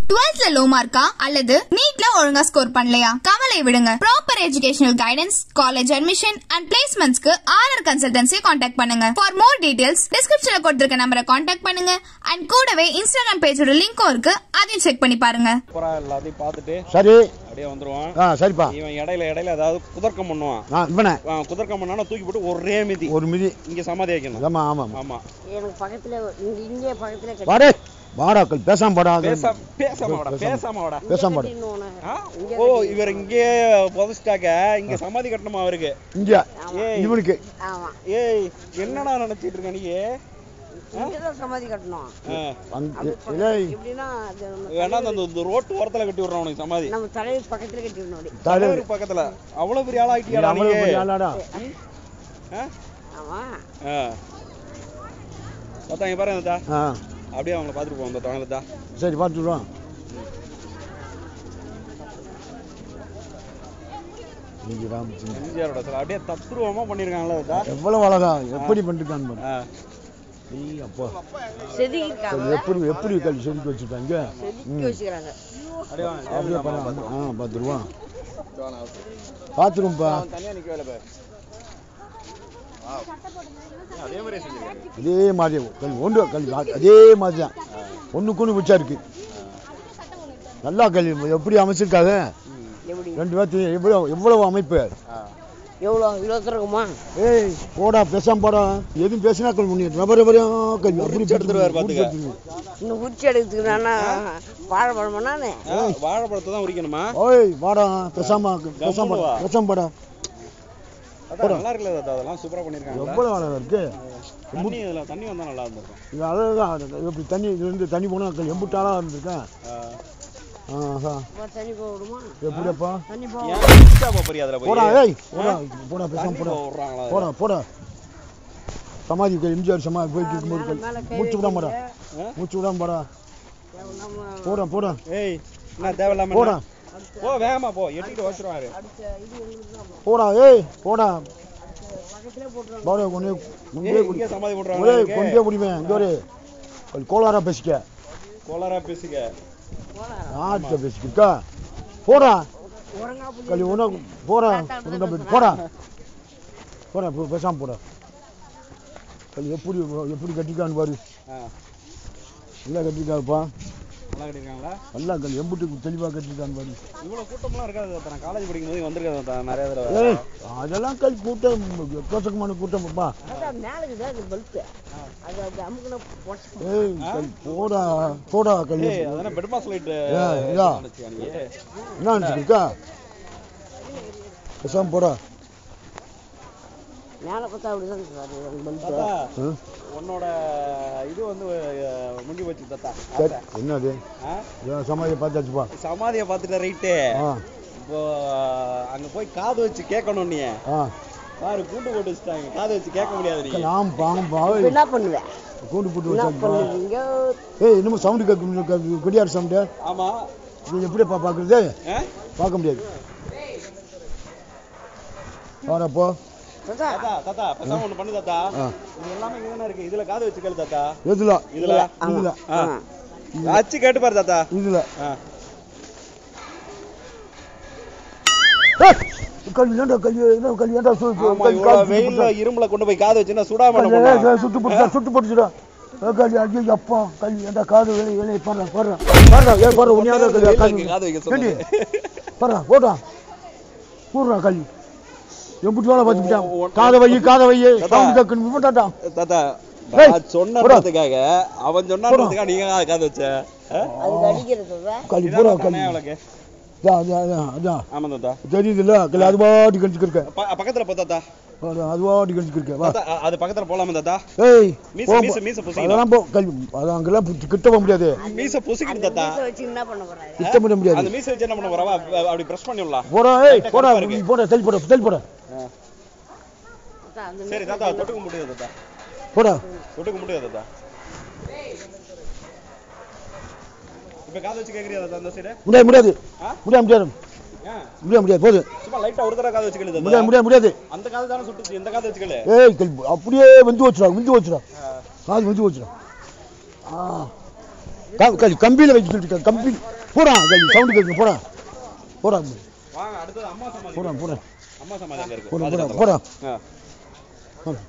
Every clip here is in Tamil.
டுவெல்த்ல லோ மார்க்கா அல்லது நீட்ல ஒழுங்கா ஸ்கோர் பண்ணலையா கவலை விடுங்க proper educational guidance college admission and பிளேஸ்மெண்ட்ஸ்க்கு ஆர்ஆர் கன்சல்டன்சி காண்டாக்ட் பண்ணுங்க ஃபார் மோர் டீடைல்ஸ் டிஸ்கிரிப்ஷன்ல கொடுத்திருக்க நம்பரை காண்டாக்ட் பண்ணுங்க அண்ட் கூடவே இன்ஸ்டாகிராம் பேஜோட லிங்க்கும் இருக்கு அதையும் செக் பண்ணி பாருங்க அப்புறம் எல்லாத்தையும் பார்த்துட்டு சரி அப்படியே வந்துருவான் ஆ சரிப்பா இவன் இடையில இடையில அதாவது குதர்க்கம் பண்ணுவான் நான் இவனே அவன் குதர்க்கம் பண்ணானா தூக்கி போட்டு ஒரே மிதி ஒரு மிதி இங்க சமாதி வைக்கணும் ஆமா ஆமா ஆமா. ஆமா எனக்கு பக்கத்துல இங்க இங்கே பக்கத்துல கட்டி வாடே வாடாக்கள் பேசாம போடா பேசாம பேசாம வாடா பேசாம வாடா பேசாம போடா கட்டிடணும் ஆ? ஓ இவர் இங்கே புதைச்சிட்டாக்க இங்க சமாதி கட்டணுமா அவருக்கு இங்க ஏய் இவனுக்கு ஆமா ஏய் என்னடா நினைச்சிட்டு இருக்க நீ இங்கதான் சமாதி கட்டணும் ஆ. அங்க ஏய் எப்படின்னா அது நம்ம வேணா அந்த இந்த ரோட்டு ஓரத்துல கட்டி விடுறான் உனக்கு சமாதி நம்ம தலைவர் பக்கத்துல கட்டிடணும் அப்படி தலைவர் தலைவர் பக்கத்துல அவ்வளவு பெரிய ஆள் ஆயிட்டியாடா நீ அவ்வளவு பெரிய ஆளாடா ஆ? ஆமா ஆ. தாத்தா இங்க பாருங்க தாத்தா ஆ அப்படியே அவங்கள பாத்துட்டு போவோம் தாத்தா தாத்தா சரி பார்த்துடுவோம் நீங்க ராமச்சந்திரன் எம்ஜிஆரோட சிலை அப்படியே தத்ரூபமா பண்ணிருக்காங்கல்ல தாத்தா எவ்வளவு அழகா எப்படி பண்ணிருக்கான்னு பாரு ஆ. ஏய் அப்பா செதுக்கிருக்காங்க அது எப்படி எப்படி கல் செதுக்கி வச்சிருக்காங்க செதுக்கி வச்சுக்கிறாங்க அப்படியே வாங்க. அப்படியே பண்ண ஆ பார்த்துருவோம் பார்த்துருவோம்ப்பா அவன் தனியா நிக்க வேலை பாரு அதே மாதிரியே செஞ்சிருக்காரு அதே மாதிரி கல் ஒன்று கல் அதே மாதிரி தான் ஒன்றுக்கு ஒன்று உச்சா இருக்கு நல்லா கல் எப்படி அமைச்சிருக்காங்க எப்படி ரெண்டு பேர்த்தையும் எவ்வளோ எவ்வளவு அமைப்பு எவ்வளோ இருபத்தி இருக்குமா ஏய் போடா பேசாம போடா எதுவும் பேசினா கல் முன்னிட்டு ரப்பர் ரப்பரையும் கல் அப்படி உரிச்சு எடுத்துருவாரு பாத்துக்க. இன்னும் உரிச்சு எடுத்துக்கிறானா வாழைப்பழமா நானே ஆ, வாழைப்பழத்தை தான் உரிக்கணுமா ஓய் வாடா பேசாம பேசாம போடா வா. பேசாம போடா அதான் நல்லா இருக்குல்ல தாத்தா அதெல்லாம் சூப்பரா பண்ணிருக்காங்க எவ்வளவு அழகா இருக்கு தண்ணி இதுல தண்ணி வந்தா நல்லா இருந்திருக்கும் இது அழகா இப்படி தண்ணி இது இருந்து தண்ணி போனா கல் எம்புட்டாளா இருந்திருக்கேன் ஆ. ஆஹா அப்பா தண்ணி போக விடுமா எப்படிப்பா தண்ணி போக ஏன் குடிச்சா போப் போறியா அதுல போய் போடா ஏய் போடா போடா பேசாம தண்ணி போடா போக விடுறாங்களா அதுல? போடா போடா சமாதி க- எம்ஜிஆர் சமாதி போயிட்டு இருக்கும்போது மேல மேல கல் கை மூச்சு விடாம போடா ஆ? மூச்சு விடாம போடா நம்ம போடா போடா ஏய் என்ன தேவையில்லாம போடா என்ன? போ வேகமா போ எட்டிட்டு வச்சிருவாரு அடுத்த இது எங்களுக்கு தான் போடா ஏய் போடா பக்கத்துல போட்டுருவாங்க போடா கொண்டே கொண்டே ஏய் குடி இங்க சமாதி ஒரே போட்டுறாங்க கொண்டே குடிவேன் இங்க ஒரு கல் கோளாரா பேசிக்க கோளாரா பேசுங்க ஆட்ட பேசிக்கிட்டா போடா உரங்கா புள்ளி கல் உன போடா உனக்கு அப்படி- போடா போடா போ- பேசாம போடா கல் எப்படி எப்படி கட்டிக்கான்னு பாரு ஆ, நல்லா கட்டிருக்காப்பா நல்லா கட்டிருக்காங்களா நல்லா கல் எம்புட்டு தெளிவா கட்டிருக்கான்னு பாரு இவ்வளவு கூட்டம்லாம் இருக்காது தாத்தா. நான் காலேஜ் படிக்கும் போது வந்திருக்காது தாத்தா, நிறைய தடவை ஏய் அதெல்லாம் கல் கூட்டம் எக்கச்சக்கமான கூட்டம் அப்பா அதான் மேலே இருக்குது அது பல்பு அது அப்படி அமுக்குனா பொடிச்சு ஏய் கல் போடா போடா கல் ஏய் அதானே பெட்மாஸ் லைட் ஏய், இதா. என்ன நினச்சிருக்கா பேசாம போடா மேலே பார்த்தா அப்படிதான் சார் பல்பு தாத்தா ஆ? உன்னோட இது வந்து அஹ், முடிஞ்சு போச்சு தாத்தா சரி என்னது ஆ? ஏன் சமாதியை பார்த்தாச்சுப்பா சமாதியை பார்த்துட்ட ரைட்டு ஆ இப்போ அங்க போய் காது வச்சு கேட்கணும் நீ ஆ பாரு கூண்டு போட்டு வச்சுட்டாங்க காது வச்சு கேட்க முடியாது நீ நாம் பாம்பா இப்ப என்ன பண்ணுவேன் கூண்டு போட்டு என்ன வச்சாச்சுப்பா பண்ணுவீங்க ஏய் இன்னமும் சவுண்டு கேட்க கொடியார் சவுண்டு ஆமா இது எப்படிப்பா பார்க்குறது ஆ? பார்க்க முடியாது வாடா போ தாத்தா தாத்தா தாத்தா பேசாம ஒண்ணு பண்ணு தாத்தா ஆ இது எல்லாமே இங்கதானே இருக்கு இதுல காது வச்சு கேளு தாத்தா எதுல இதுல இதுல ஆ. வச்சு கேட்டு பாரு தாத்தா இதுல ஆ. ஏய், கல்வி ஏன்டா கல்வி என்ன கல்வி ஏன்டா சு- சு- ஆமா கல்வி இவ்வளவு கால் சுட்டு வெயில்ல போட்டா? இரும்புல கொண்டு போய் காது வச்சுன்னா சுடாம என்ன கல்வி, ஏய், பண்ணுவா? ஏய், சுட்டு போட்டுடா சுட்டு போட்டுடா கல்வி ஐயோ அப்பா கல்வி ஏன்டா காது வேலை வேலை பாடுறா பாடுறா பாடுறா ஏ பாடுறா உன்னையாத கல்வி வெயில்ல காது இருக்கு காது வைக்க ஏண்டி சொன்னது. பாடுறா போடா கூடுறா கல்வி எம்பிட்டு வேலை பார்த்துக்கிட்டான் ஓ, ஓ, காதை வை காதை வை தாத்தா. சவுண்ட் கேட்கணும் விட்டாட்டா தாத்தா ஏய், நான் சொன்னதுக்காக அவன் சொன்னதுக்காக நீங்க காது வச்ச ஆ? அதுக்கு அடிக்கிறது தாத்தா கல்வி இதான் பூரா தாத்தா, கல்வி அண்ணே அவளுக்கு. அதான் அதான், அதான் அதான் ஆமா தாத்தா தெரியுதுல்ல கல்வி அது பாட்டி கழிச்சுக்கு இருக்க ப- பக்கத்துல போ தாத்தா அது பாட்டி கழிச்சுக்கு இருக்க வா தாத்தா அ- அது பக்கத்துல போலாமா தாத்தா ஏய் மீச, போ, மீச, போ. மீச புசிக்கணும். அதெல்லாம் போ கல்வி அது அங்கெல்லாம் பு- கிட்ட போக முடியாது மீச புசிக்கிட்டு தாத்தா மீசை வச்சு என்ன பண்ண போறாரு கிட்ட பண்ண அந்த முடியாது மீச வச்சு என்ன பண்ண போறவா அப்படி பிரஷ் பண்ணி விடலாம் போடா ஏய் லைட்டா போடா கருப்பா இருக்கு. நீ போடா தள்ளி போடா தள்ளி போடா தாத்தா அந்த சரி மீசை தாத்தா தொட்டுக்க முடியாது தாத்தா போடா தொட்டுக்க முடியாது தாத்தா இப்ப காது வச்சு கேக்குறியா தாத்தா அந்த சைடு முடியாது முடியாது ஆ? முடியாது முடியாது ஏன் முடியாது முடியாது போதும் சும்மா லைட்டா ஒரு தடவை காது வச்சு கேளு முடியாது தாத்தா முடியாது முடியாது அந்த காது தானே சுட்டுச்சு இந்த காது வச்சு கேளு ஏய் கல்வி அப்படியே வந்து வச்சுடா வந்து வச்சுடா காது வந்து வச்சுடா ஆ க- கல் கம்பியில வச்சு சொல்லிட்டு கம்பி போடா கல் சவுண்டு கேட்குங்க போடா போடா வாங்க அடுத்தது அம்மா சமாதி போடா போடா அம்மா சமாதி அங்க இருக்கு போடா போடா பாதுகாக்கலாம். போடா ஆ. போடா.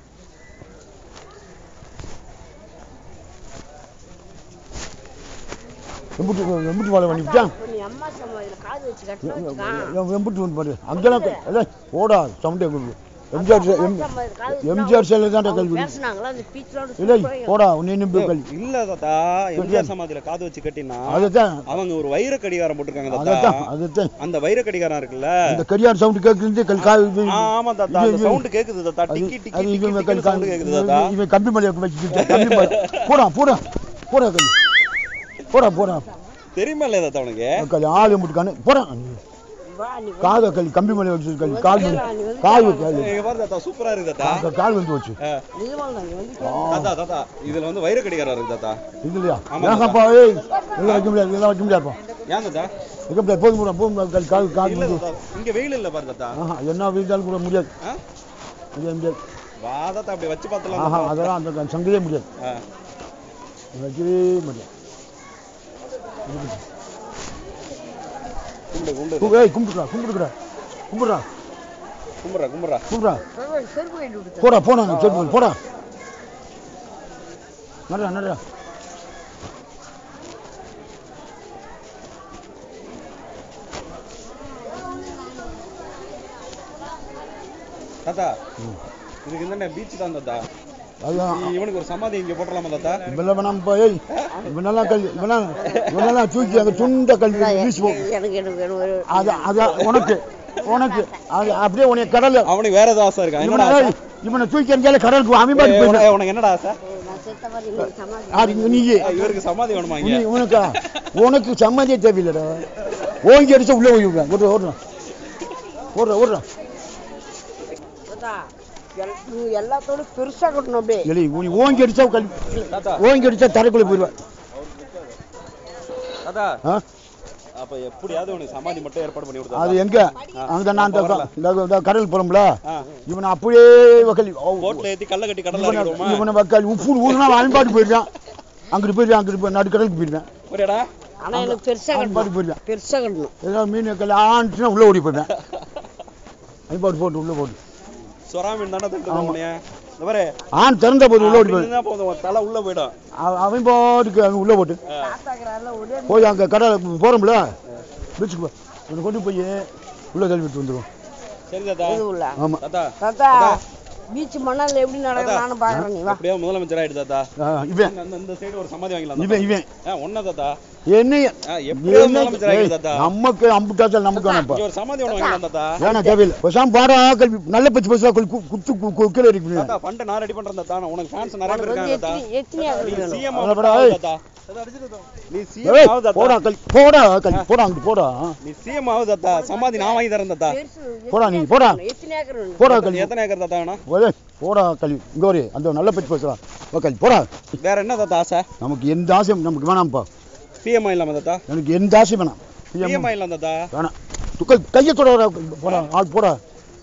எம்புட்டு எம்புட்டு வாழை பண்ணிவிட்டான் இப்ப நீ அம்மா சமாதியில காது வச்சு கட்டினா வச்சுக்கான். எம்புட்டு வந்து பாரு அங்கெல்லாம் க- இல்லை போடா சவுண்டே கொடுக்கு எம்ஜிஆர் சே- எம்- சமாதியில காது வச்சுனா எம்ஜிஆர் சேலையில் தான் அவங்க கல்வி பேசுனாங்களா, அந்த speechலாம் இல்லை சூப்பரா போடா உன்னை நிம்பு கல்வி இல்ல தாத்தா எம்ஜிஆர் சமாதியில காது வச்சு கட்டினா அதைத்தான் அவங்க ஒரு வைர கடிகாரம் போட்டிருக்காங்க அதைத்தான் தாத்தா அதைத்தான் அந்த வைர கடிகாரம் இருக்குல்ல இந்த கரியார் சவுண்டு கேட்குறது கல் கால் இது- ஆ, ஆமா தாத்தா இது- அந்த இது- சவுண்ட் கேக்குது தாத்தா அது டிக்கி டிக்கி அது டிக்கி இவன் டிக்கி கல் சவுண்ட் கேக்குது தாத்தா இவன் இவன் கம்பி மலையை வச்சுக்கிட்டு கம்பி மலை போடா போடா போடா கல் போடா போடா தெரியுமா இல்லையா தாத்தா உனக்கு கல் ஆள் எம்பிட்டு போடா வா, நீ காத கல் கம்பி மலையை வச்சு கல் கால் வந்து கால் வந்து கால் இங்க பாரு தாத்தா சூப்பரா இருக்கு தாத்தா வந்து. கால் வந்து வச்சு ஆ. நிஜமா தான், நீ வந்து தாத்தா தாத்தா இதுல வந்து வைர கடிகாரம் இருக்கு தாத்தா இது இல்லையா ஆமா, ஏங்கப்பா ஏய் இதெல்லாம் வைக்க முடியாது இதெல்லாம் வைக்க முடியாதுப்பா ஏன் தாத்தா வைக்க முடியாது போதும் போடா போதும் கல் கால் கால் இல்ல வந்து தாத்தா இங்க வெயில் இல்ல பாரு தாத்தா ஆஹா என்ன வீட்டாலும் கூட முடியாது ஆ? முடியாது முடியாது வா தாத்தா அப்படி வச்சு பார்த்தலாம் ஆஹா தாத்தா. அதெல்லாம் அந்த சங்கவே முடியாது ஆ. வைக்கவே முடியாது கும்பிடு கும்பிடு கு- ஏய் கும்பிட்டுடா கும்பிட்டுடா கும்பிடுறா கும்பிடுறா கும்பிடுறா கும்பிடுறா செருப்பு- செருப்பு வாங்கிட்டு விட்டுட்டேன். போடா போடா நீ சரி போடா நடடா நடடா தாத்தா ம். இதுக்கு என்ன பீச் தான் தாத்தா அதுதான் இ- இவனுக்கு ஒரு சமாதி இங்க போட்டுடலாமா தாத்தா இவெல்லாம் வேணாம் பா ஏய் இவனெல்லாம் கல்வி இவனெல்லாம் இவனெல்லாம் தூக்கி அங்கே துண்ட கல்வி வீசி போ எனக்கு எனக்கு எனக்கு ஒரு அது அது உனக்கு உனக்கு அது அப்படியே உனைய கடல்ல அவனுக்கு வேற ஏதாவது ஆசை இருக்கா இவனை என்னடா ஆசை? ஏய், இவனை தூக்கி எங்கேயால கடலுக்கு ஏய், அமிபாடி உனக்கு- போயிட்டான் உனக்கு என்னடா ஆசை நான் செத்த மாதிரி இன்னொரு சமாதி அது இங்க நீ ஆ, இவருக்கு சமாதி வேணுமா நீ இங்க உனக்கா உனக்கு சம்மதியே தேவையில்லடா ஓங்கி அடிச்சா உள்ள போய் ஓடுறா ஓடுறா ஓடுறா ஓடுறா தாத்தா, எல்- நீ எல்லாத்தோட பெருசா கட்டணும் அப்படியே எலி நீ ஓங்கி அடிச்சா கல்வி தாத்தா ஓங்கி அடிச்சா தரைக்குள்ள போயிடுவேன் தாத்தா ஆ? அப்ப எப்படியாவது உனக்கு சமாதி மட்டும் ஏற்பாடு பண்ணி விடு அது தாத்தா. எங்க அங்க நான் அந்த க- இந்த- இந்த கடல் போறோம்ல ஆ. இவனை அப்படியே வக்கல் போட்ல ஏத்தி கல்ல கட்டி கடல்ல இவனை இறக்கிடுவோமா இவனை வக்கல் உப்பு ஊருனா அன்பாட்டு போயிடுறான் அங்கிட்டு போயிடுறான் அங்கிட்டு போய் நடுக்கடலுக்கு போயிடுவேன் புரியாடா ஆனா எனக்கு பெருசா அன்பாட்டு கட்டணும் போயிடுவேன் பெருசா கட்டணும் ஏதாவது மீன் கல் ஆண்டுச்சுன்னா உள்ள ஓடி போயிடுவேன் அன்பாட்டு போட்டு உள்ள போட்டு சொரா மீன் தானே திட்டு உனைய இந்த பாரு ஆண் திறந்த போது உள்ள ஓடி அப்படி போயிடும் இருந்தா போதும் உன் தலை உள்ள போயிடும் அவ- அவன் பாட்டுக்கு அங்க உள்ள போட்டு ஆ. தாத்தாக்குறாருல ஒரே போய் அங்க கடை போறோம்ல பீச்சுக்கு போ இவனை கொண்டு போய் உள்ள தள்ளி விட்டு வந்துடும் சரி தாத்தா இது உள்ள ஆமா தாத்தா தாத்தா தாத்தா. பீச் மணல்ல எப்படி நடக்குது தாத்தா. நானும் பாக்குறேன் நீ வா அப்படியே முதலமைச்சர் ஆயிடு தாத்தா ஆ, இவன் அந்த இந்த சைடு ஒரு சமாதி வாங்கிடலாம் இவன் இவன் ஆ ஒண்ணா தாத்தா என்னைய ஆ, எப்படியாவது என்ன- முதலமைச்சர் ஆயிடு ஏய், தாத்தா நமக்கு அம்புட்டாச்சல் நமக்கு வேணாம்ப்பா இங்க ஒரு சமாதி ஒண்ணு வாங்கிடலாம் தாத்தா வேணாம் தேவையில்லை பேசாம பாடா கல்வி நல்ல பச்சு பச்சா குத்து குத்து கு- கு- கீழே இருக்கு தாத்தா ஃபண்ட் நான் ரெடி பண்றேன் தாத்தா நான் உனக்கு ஃபேன்ஸ் நிறைய பேர் உனக்கு வந்து இருக்காங்க தாத்தா எத்தனை எத்தனை ஏக்கர் நீ வேணும் சிஎம் அவ்வளவு படா, ஏய். தாத்தா நீ ஏய், சிஎம் ஆகு போடா தாத்தா கல் போடா கல் போடா அங்கிட்டு போடா நீ சிஎம் ஆகு தாத்தா சமாதி நான் வாங்கி தரேன் தாத்தா பெருசு போடா எத்தனை நீ, ஏக்கர் போடா. வேணும்? எத்தனை ஏக்கர் வேணும் போடா கல்வி எத்தனை ஏக்கர் தாத்தா வேணும் ஒரே போடா கல்வி இங்க ஒரு அந்த நல்ல பச்சு பேசலாம் கல்வி போடா வேற என்ன தாத்தா ஆசை நமக்கு எந்த ஆசையும் நமக்கு வேணாம்ப்பா பிஎம் ஆயிடலாமா தாத்தா எனக்கு எந்த ஆசையும் வேணாம் பிஎம் ஆயிடலாம் தாத்தா வேணாம் துக்கள் கையை தொட போடா ஆள் போடா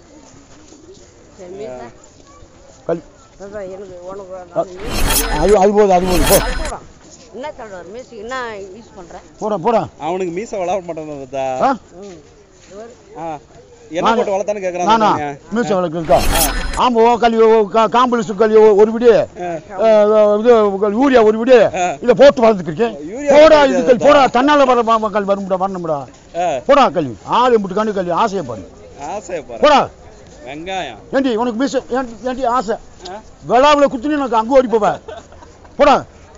சரி, மீசா. கல் தாத்தா, எனக்கு உனக்கு நான் மீசை- அது அது போதும் அது போதும் போ அது போடா. என்ன தடவை மீசுக்கு என்ன யூஸ் பண்ற போடா போடா அவனுக்கு மீச வளர மாட்டேன் தாத்தா ஆ ம் இது ஒரு ஆ, என்ன போட்டு வளர்த்தான்னு கேக்குறான் நானா தாத்தா. மீச வழக்கு இருக்கா ஆமா ஓ கல்வி ஓ, கா- காம்புலிசு கல்வி ஓ- ஒரு விடு ஆ. இது யூரியா ஒரு விடு ஆ. இத போட்டு வளர்த்துருக்கேன் யூரியா போடா போட்டு இது கல் வளர்த்தா? போடா தன்னால வர ம- மக்கள் வரும்டா வரணும்டா ஆ, போடா கல்வி ஆள் எம்பிட்டு கண்டு கல்வி ஆசையை பாரு ஆசையை பாரு போடா வெங்காயம் ஏண்டி உனக்கு மீச ஏண்டி ஏண்டி ஆசை ஆ? விழாவில் குத்துனு எனக்கு அங்க ஓடி போவேன் போடா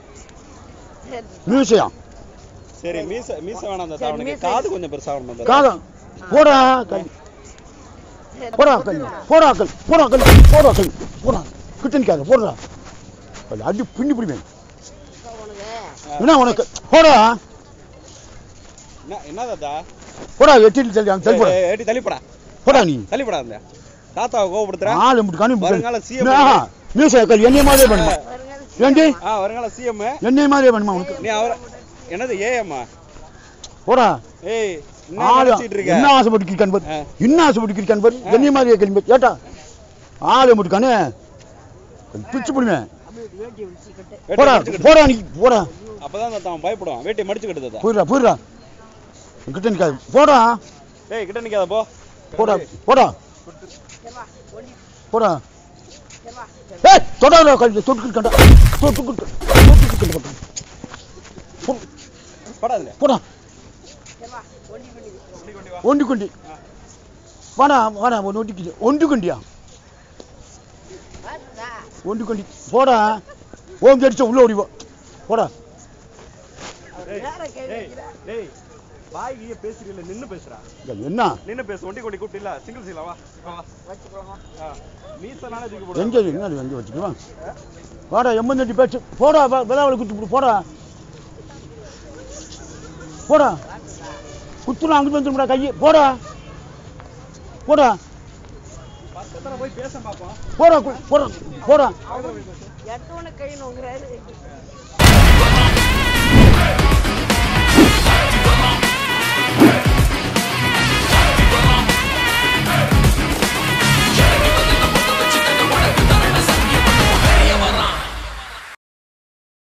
மியூசியா சரி மீச மீச வேணாம் தாத்தா சரி, அவனுக்கு மீசை. காது கொஞ்சம் பெருசாகணும் தாத்தா காதம் போடா கல்வி போடா கல்வி போடா கல்வி போடா கல்வி போடா கல்வி போடா கிட்ட நிக்காத போடுறா கல்வி அடி பின்னி பிடிவேன் உனக்கு என்ன உனக்கு போடா என்ன என்ன தாத்தா போடா எட்டிட்டு தள்ளி அங்க தள்ளி போடா ஏய், ஏடி தள்ளிப்படா போடா நீ தள்ளிப்படா அந்த தாத்தாவை கோவப்படுத்துறேன் ஆள் எம்பிட்டு காணி வருங்கால CM மியூசியா கல்வி என்னைய மாதிரியே பண்ணுமா ஏண்டி ஆ வருங்கால சிஎம் என்னைய மாதிரியே பண்ணுமா உனக்கு நீ அவர என்னது ஏஎம்மா போடா ஏய் என்ன ஆளு நினைச்சிட்டு இருக்க என்ன ஆசைப்பட்டு கிரிக்கான் பாரு ஆ. என்ன ஆசைப்பட்டு கிரிக்கான் பாரு என்னைய மாதிரியே கிளம்பி ஏட்டா ஆள் எம்பிட்டு காணே பிச்சு பிடிவேன் அப்படி வேட்டி விரிச்சு கட்டு வேட்டி போடா பிடிச்சுக்கிட்டு. போடா நீ போடா அப்பதான் தாத்தா அவன் பயப்படுவான் வேட்டியை மடிச்சு கட்டு தாத்தா போயிடுறா போயிடுறா கிட்ட நிக்காது போடா டேய் கிட்ட நிக்காத போ போடா போடா சரிம்மா ஒண்டி போடா சரிம்மா ஏய் தொடாத கழுத்து தொட்டுக்கிட்டு கண்டா தொட்டுக்கிட்டு தொட்டுக்கிட்டு கண்டா போ- படாதுல போடா சரிம்மா ஒண்டி பண்ணி கொண்டி கொண்டி வா ஒண்டி கொண்டி வாடா வாடா ஒன்று ஒண்டிக்கிட்டு ஒண்டி கொண்டியா வாடா ஒண்டி கொண்டி போடா ஓங்கி அடிச்ச உள்ள ஓடிவோ போடா டேய் நேரா கை டேய் வைக்கிறா. டேய் பாய் நீ பேசுறீல நின்னு பேசுறா இங்க என்ன நின்னு பேசு ஒண்டி கொண்டி கூப்பிட்டு இல்ல சிங்கிள் சீலா வா இப்ப வா வச்சுக்கலாமா ஆ மீசனால தூக்கி போடு எங்க என்ன எங்க வச்சுக்குவான் வாடா எம்மந்தட்டி பேச்சு போடா விளாவளை குத்தி போடு போடா போடா குத்துனா அங்கிட்டு வந்துடும்டா கையை போடா போடா பக்கத்துல போய் பேச பாப்போம் போடா கு- போடா போடா எடுத்தவன கை நோங்குறாரு